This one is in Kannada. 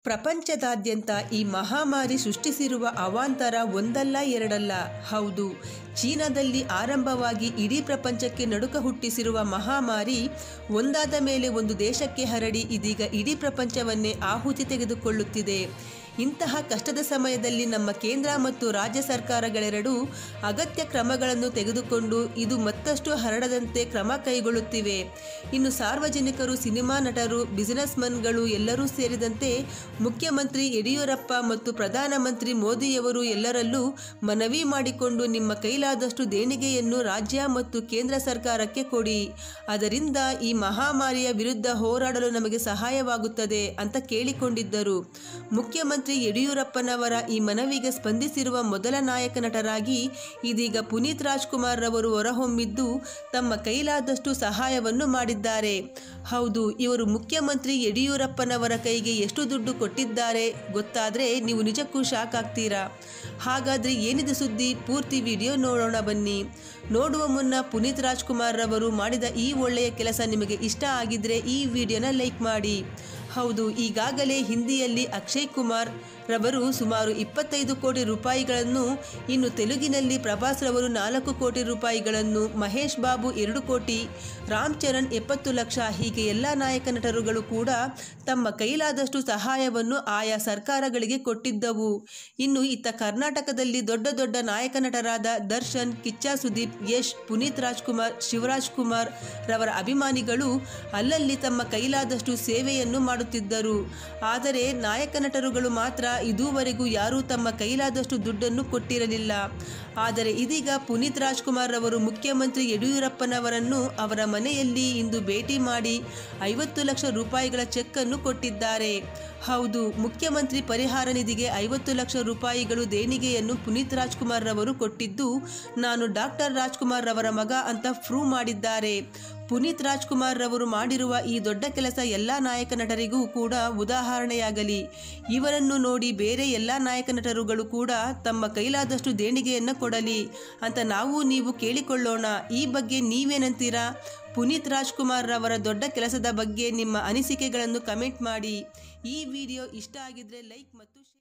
ಪ್ರಪಂಚದಾದ್ಯಂತ ಈ ಮಹಾಮಾರಿ ಸೃಷ್ಟಿಸಿರುವ ಅವಾಂತರ ಒಂದಲ್ಲ ಎರಡಲ್ಲ ಹೌದು ಚೀನಾದಲ್ಲಿ ಆರಂಭವಾಗಿ ಇಡೀ ಪ್ರಪಂಚಕ್ಕೆ ನಡುಕ ಹುಟ್ಟಿಸಿರುವ ಮಹಾಮಾರಿ ಒಂದಾದ ಮೇಲೆ ಒಂದು ದೇಶಕ್ಕೆ ಹರಡಿ ಇದೀಗ ಇಡೀ ಪ್ರಪಂಚವನ್ನೇ ಆಹುತಿ ತೆಗೆದುಕೊಳ್ಳುತ್ತಿದೆ ಇಂತಹ ಕಷ್ಟದ ಸಮಯದಲ್ಲಿ ನಮ್ಮ ಕೇಂದ್ರ ಮತ್ತು ರಾಜ್ಯ ಸರ್ಕಾರಗಳೆರಡೂ ಅಗತ್ಯ ಕ್ರಮಗಳನ್ನು ತೆಗೆದುಕೊಂಡು ಇದು ಮತ್ತಷ್ಟು ಹರಡದಂತೆ ಕ್ರಮ ಕೈಗೊಳ್ಳುತ್ತಿವೆ ಇನ್ನು ಸಾರ್ವಜನಿಕರು ಸಿನಿಮಾ ನಟರು ಬಿಸಿನೆಸ್ಮನ್ಗಳು ಎಲ್ಲರೂ ಸೇರಿದಂತೆ ಮುಖ್ಯಮಂತ್ರಿ ಯಡಿಯೂರಪ್ಪ ಮತ್ತು ಪ್ರಧಾನಮಂತ್ರಿ ಮೋದಿಯವರು ಎಲ್ಲರಲ್ಲೂ ಮನವಿ ಮಾಡಿಕೊಂಡು ನಿಮ್ಮ ಕೈಲಾದಷ್ಟು ದೇಣಿಗೆಯನ್ನು ರಾಜ್ಯ ಮತ್ತು ಕೇಂದ್ರ ಸರ್ಕಾರಕ್ಕೆ ಕೊಡಿ ಅದರಿಂದ ಈ ಮಹಾಮಾರಿಯ ವಿರುದ್ಧ ಹೋರಾಡಲು ನಮಗೆ ಸಹಾಯವಾಗುತ್ತದೆ ಅಂತ ಕೇಳಿಕೊಂಡಿದ್ದರು ಮುಖ್ಯಮಂತ್ರಿ ಯಡಿಯೂರಪ್ಪನವರ ಈ ಮನವಿಗೆ ಸ್ಪಂದಿಸಿರುವ ಮೊದಲ ನಾಯಕ ನಟರಾಗಿ ಇದೀಗ ಪುನೀತ್ ರಾಜ್ಕುಮಾರ್ ರವರು ಹೊರಹೊಮ್ಮಿದ್ದು ತಮ್ಮ ಕೈಲಾದಷ್ಟು ಸಹಾಯವನ್ನು ಮಾಡಿದ್ದಾರೆ ಹೌದು ಇವರು ಮುಖ್ಯಮಂತ್ರಿ ಯಡಿಯೂರಪ್ಪನವರ ಕೈಗೆ ಎಷ್ಟು ದುಡ್ಡು ಕೊಟ್ಟಿದ್ದಾರೆ ಗೊತ್ತಾದರೆ ನೀವು ನಿಜಕ್ಕೂ ಶಾಕ್ ಆಗ್ತೀರಾ ಹಾಗಾದರೆ ಏನಿದೆ ಸುದ್ದಿ ಪೂರ್ತಿ ವಿಡಿಯೋ ನೋಡೋಣ ಬನ್ನಿ ನೋಡುವ ಮುನ್ನ ಪುನೀತ್ ರಾಜ್ಕುಮಾರ್ ರವರು ಮಾಡಿದ ಈ ಒಳ್ಳೆಯ ಕೆಲಸ ನಿಮಗೆ ಇಷ್ಟ ಆಗಿದ್ರೆ ಈ ವಿಡಿಯೋನ ಲೈಕ್ ಮಾಡಿ ಹೌದು ಈಗಾಗಲೇ ಹಿಂದಿಯಲ್ಲಿ ಅಕ್ಷಯ್ ಕುಮಾರ್ ರವರು ಸುಮಾರು ಇಪ್ಪತ್ತೈದು ಕೋಟಿ ರೂಪಾಯಿಗಳನ್ನು ಇನ್ನು ತೆಲುಗಿನಲ್ಲಿ ಪ್ರಭಾಸ್ ರವರು ನಾಲ್ಕು ಕೋಟಿ ರೂಪಾಯಿಗಳನ್ನು ಮಹೇಶ್ ಬಾಬು ಎರಡು ಕೋಟಿ ರಾಮ್ ಚರಣ್ ಎಪ್ಪತ್ತು ಲಕ್ಷ ಹೀಗೆ ಎಲ್ಲ ನಾಯಕ ನಟರುಗಳು ಕೂಡ ತಮ್ಮ ಕೈಲಾದಷ್ಟು ಸಹಾಯವನ್ನು ಆಯಾ ಸರ್ಕಾರಗಳಿಗೆ ಕೊಟ್ಟಿದ್ದವು ಇನ್ನು ಇತ್ತ ಕರ್ನಾಟಕದಲ್ಲಿ ದೊಡ್ಡ ದೊಡ್ಡ ನಾಯಕ ನಟರಾದ ದರ್ಶನ್ ಕಿಚ್ಚ ಸುದೀಪ್ ಯಶ್ ಪುನೀತ್ ರಾಜ್ಕುಮಾರ್ ಶಿವರಾಜ್ ಕುಮಾರ್ ರವರ ಅಭಿಮಾನಿಗಳು ಅಲ್ಲಲ್ಲಿ ತಮ್ಮ ಕೈಲಾದಷ್ಟು ಸೇವೆಯನ್ನು ಮಾಡುತ್ತಿದ್ದರು ಆದರೆ ನಾಯಕ ನಟರುಗಳು ಮಾತ್ರ ಇದುವರೆಗೂ ಯಾರೂ ತಮ್ಮ ಕೈಲಾದಷ್ಟು ದುಡ್ಡನ್ನು ಕೊಟ್ಟಿರಲಿಲ್ಲ ಆದರೆ ಇದೀಗ ಪುನೀತ್ ರಾಜ್ಕುಮಾರ್ ಅವರು ಮುಖ್ಯಮಂತ್ರಿ ಯಡಿಯೂರಪ್ಪನವರನ್ನು ಅವರ ಮನೆಯಲ್ಲಿ ಇಂದು ಭೇಟಿ ಮಾಡಿ ಐವತ್ತು ಲಕ್ಷ ರೂಪಾಯಿಗಳ ಚೆಕ್ ಅನ್ನು ಕೊಟ್ಟಿದ್ದಾರೆ ಹೌದು ಮುಖ್ಯಮಂತ್ರಿ ಪರಿಹಾರ ನಿಧಿಗೆ ಐವತ್ತು ಲಕ್ಷ ರೂಪಾಯಿಗಳು ದೇಣಿಗೆಯನ್ನು ಪುನೀತ್ ರಾಜ್ಕುಮಾರ್ ರವರು ಕೊಟ್ಟಿದ್ದು ನಾನು ಡಾಕ್ಟರ್ ರಾಜ್ಕುಮಾರ್ ರವರ ಮಗ ಅಂತ ಪ್ರೂವ್ ಮಾಡಿದ್ದಾರೆ ಪುನೀತ್ ರಾಜ್ಕುಮಾರ್ ರವರು ಮಾಡಿರುವ ಈ ದೊಡ್ಡ ಕೆಲಸ ಎಲ್ಲ ನಾಯಕ ನಟರಿಗೂ ಕೂಡ ಉದಾಹರಣೆಯಾಗಲಿ ಇವರನ್ನು ನೋಡಿ ಬೇರೆ ಎಲ್ಲ ನಾಯಕ ನಟರುಗಳು ಕೂಡ ತಮ್ಮ ಕೈಲಾದಷ್ಟು ದೇಣಿಗೆಯನ್ನು ಕೊಡಲಿ ಅಂತ ನಾವು ನೀವು ಕೇಳಿಕೊಳ್ಳೋಣ ಈ ಬಗ್ಗೆ ನೀವೇನಂತೀರಾ ಪುನೀತ್ ರಾಜ್ಕುಮಾರ್ ರವರ ದೊಡ್ಡ ಕೆಲಸದ ಬಗ್ಗೆ ನಿಮ್ಮ ಅನಿಸಿಕೆಗಳನ್ನು ಕಮೆಂಟ್ ಮಾಡಿ ಈ ವಿಡಿಯೋ ಇಷ್ಟ ಆಗಿದ್ರೆ ಲೈಕ್ ಮತ್ತು